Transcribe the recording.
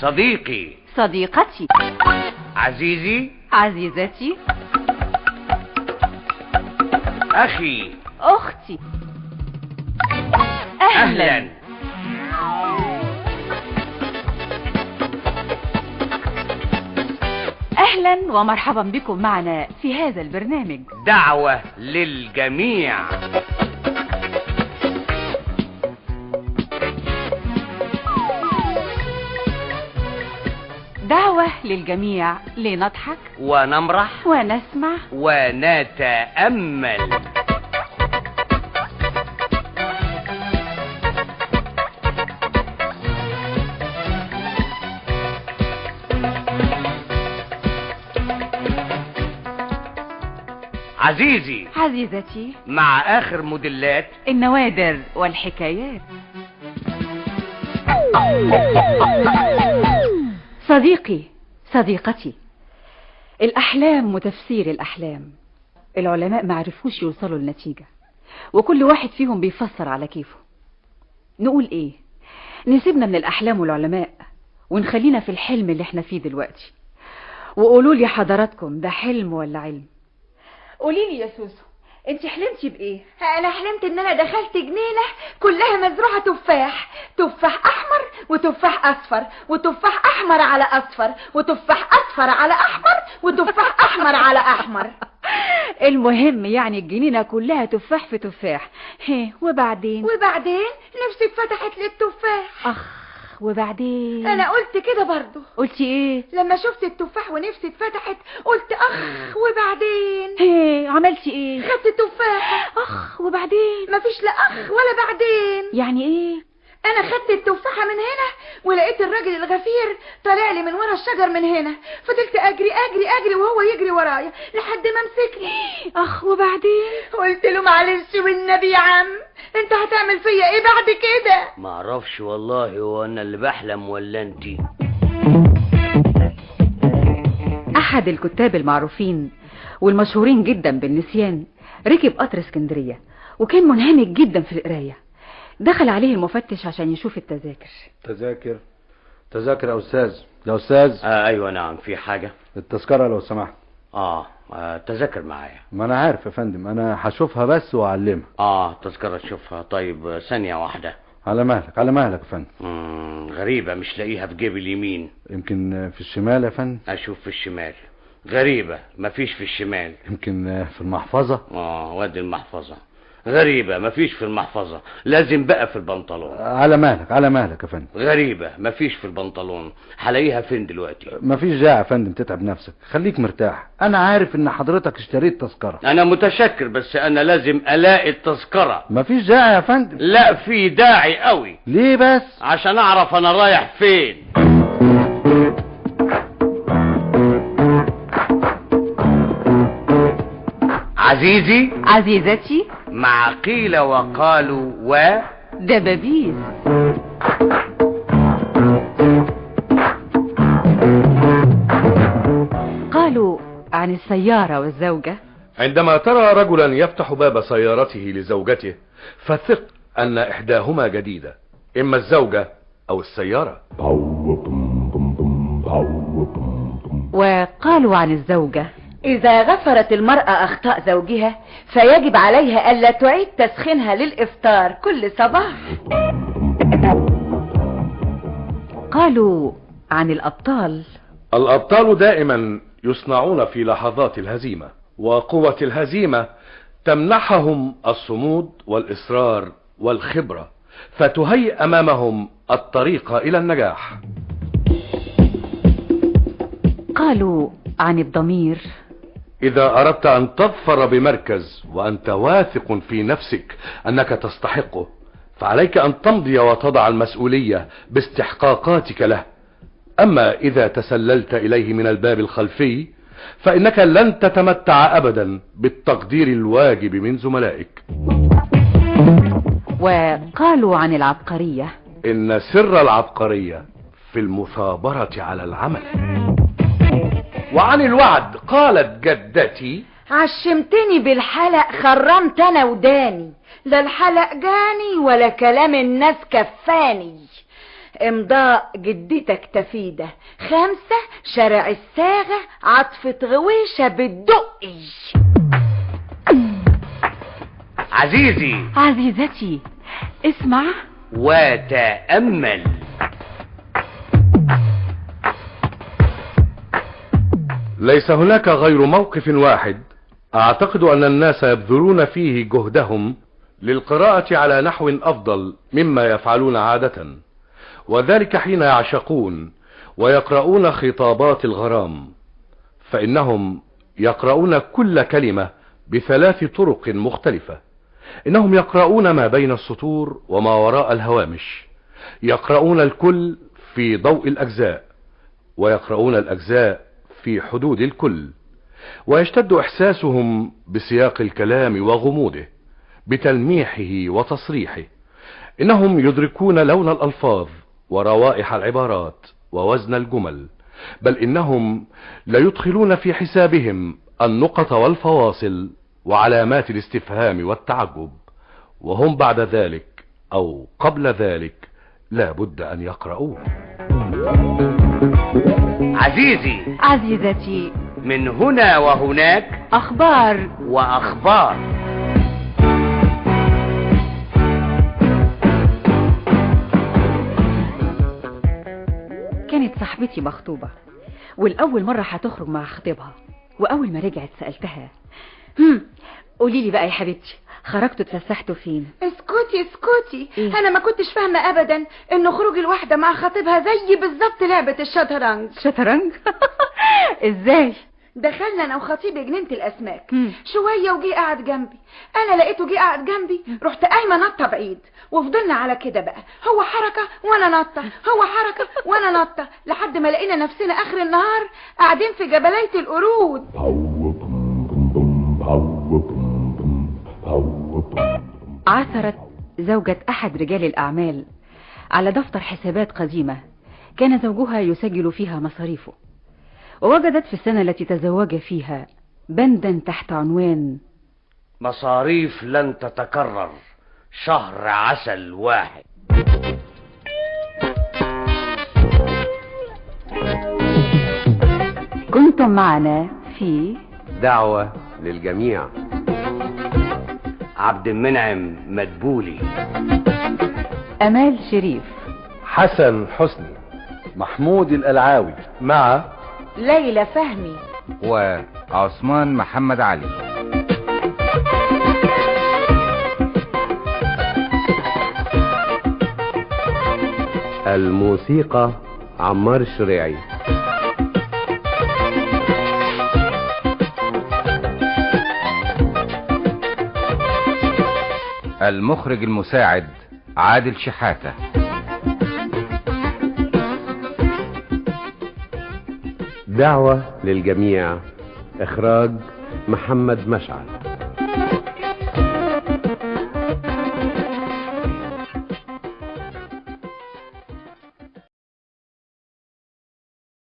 صديقي صديقتي عزيزي عزيزتي أخي أختي أهلا أهلا ومرحبا بكم معنا في هذا البرنامج دعوة للجميع دعوة للجميع لنضحك ونمرح ونسمع ونتأمل عزيزي عزيزتي مع آخر موديلات النوادر والحكايات صديقي صديقتي الأحلام وتفسير الأحلام العلماء معرفوش يوصلوا لنتيجة وكل واحد فيهم بيفسر على كيفه نقول ايه نسيبنا من الأحلام والعلماء ونخلينا في الحلم اللي احنا فيه دلوقتي وقولوا لي حضراتكم ده حلم ولا علم قولي لي يا سوسو انت حلمتي بايه انا حلمت ان انا دخلت جنينة كلها مزروعة تفاح تفاح احمر وتفاح اصفر وتفاح احمر على اصفر وتفاح اصفر على احمر وتفاح احمر على احمر المهم يعني الجنينة كلها تفاح في تفاح هي وبعدين وبعدين نفسي اتفتحت للتفاح اخ وبعدين انا قلت كده برضو قلتي ايه لما شفت التفاح ونفسي اتفتحت قلت اخ وبعدين هي عملتي ايه خدت التفاحة اخ وبعدين مفيش لا اخ ولا بعدين يعني ايه انا خدت التفاحة من هنا ولقيت الراجل الغفير طالع لي من ورا الشجر من هنا فضلت اجري اجري اجري وهو يجري ورايا لحد ما مسكني اخ وبعدين قلت له معلش والنبي يا عم انت هتعمل فيا ايه بعد كده معرفش والله هو أنا اللي بحلم ولا انتي احد الكتاب المعروفين والمشهورين جدا بالنسيان ركب قطر اسكندرية وكان منهمك جدا في القراية دخل عليه المفتش عشان يشوف التذاكر تذاكر تذاكر يا استاذ يا استاذ آه أيوة نعم في حاجة التذكرة لو سمحت آه, آه تذاكر معايا ما انا عارف يا فندم انا هشوفها بس واعلمها آه تذكرة تشوفها طيب آه، ثانية واحدة على مهلك على مهلك يا فندم مم، غريبة مش لاقيها في جيب اليمين يمكن في الشمال يا فندم أشوف في الشمال غريبة مفيش في الشمال يمكن في المحفظة اه وادي المحفظة غريبة مفيش في المحفظة لازم بقى في البنطلون على مهلك على مهلك يا فندم غريبة مفيش في البنطلون هلاقيها فين دلوقتي مفيش داعي يا فندم تتعب نفسك خليك مرتاح انا عارف ان حضرتك اشتريت تذكرة انا متشكر بس انا لازم الاقي التذكرة مفيش داعي يا فندم لا في داعي قوي ليه بس عشان اعرف انا رايح فين عزيزي عزيزتي مع قيل وقالوا و دبابيس قالوا عن السيارة والزوجة عندما ترى رجلا يفتح باب سيارته لزوجته فثق أن إحداهما جديدة إما الزوجة أو السيارة وقالوا عن الزوجة إذا غفرت المرأة أخطاء زوجها فيجب عليها ألا تعيد تسخينها للإفطار كل صباح قالوا عن الأبطال الأبطال دائما يصنعون في لحظات الهزيمة وقوة الهزيمة تمنحهم الصمود والإصرار والخبرة فتهيئ أمامهم الطريق إلى النجاح قالوا عن الضمير إذا أردت أن تظفر بمركز وأنت واثق في نفسك أنك تستحقه فعليك أن تمضي وتضع المسؤولية باستحقاقاتك له أما إذا تسللت إليه من الباب الخلفي فإنك لن تتمتع أبدا بالتقدير الواجب من زملائك وقالوا عن العبقرية إن سر العبقرية في المثابرة على العمل وعن الوعد قالت جدتي عشمتني بالحلق خرمت أنا وداني لا الحلق جاني ولا كلام الناس كفاني امضاء جدتك تفيدة خمسة شارع الساغة عطفة غويشة بالدقي عزيزي عزيزتي اسمع وتأمل ليس هناك غير موقف واحد اعتقد ان الناس يبذلون فيه جهدهم للقراءة على نحو افضل مما يفعلون عادة وذلك حين يعشقون ويقرؤون خطابات الغرام فانهم يقرؤون كل كلمة بثلاث طرق مختلفة انهم يقرؤون ما بين السطور وما وراء الهوامش يقرؤون الكل في ضوء الاجزاء ويقرؤون الاجزاء في حدود الكل ويشتد احساسهم بسياق الكلام وغموضه بتلميحه وتصريحه انهم يدركون لون الالفاظ وروائح العبارات ووزن الجمل بل انهم ليدخلون في حسابهم النقط والفواصل وعلامات الاستفهام والتعجب وهم بعد ذلك او قبل ذلك لا بد ان يقرؤوه عزيزي عزيزتي من هنا وهناك اخبار وأخبار كانت صاحبتي مخطوبة والأول مرة هتخرج مع خطيبها وأول ما رجعت سألتها هم قولي لي بقى يا حبيبتي خرجتوا اتفسحتوا فين اسكتي اسكتي إيه؟ انا ما كنتش فاهمة ابدا ان خروج الواحدة مع خطيبها زي بالظبط لعبة الشطرنج شطرنج ازاي دخلنا انا وخطيبي جنينة الاسماك مم. شوية وجي قاعد جنبي انا لقيته جه قاعد جنبي رحت قايمة نطة بعيد وفضلنا على كده بقى هو حركة وانا نطة هو حركة وانا نطة لحد ما لقينا نفسنا اخر النهار قاعدين في جبلية القرود عثرت زوجة أحد رجال الأعمال على دفتر حسابات قديمة كان زوجها يسجل فيها مصاريفه ووجدت في السنة التي تزوج فيها بندا تحت عنوان مصاريف لن تتكرر شهر عسل واحد كنتم معنا في دعوة للجميع عبد المنعم مدبولي أمال شريف حسن حسني محمود القلعاوي مع ليلى فهمي وعثمان محمد علي الموسيقى عمار الشريعي المخرج المساعد عادل شحاتة دعوة للجميع إخراج محمد مشعل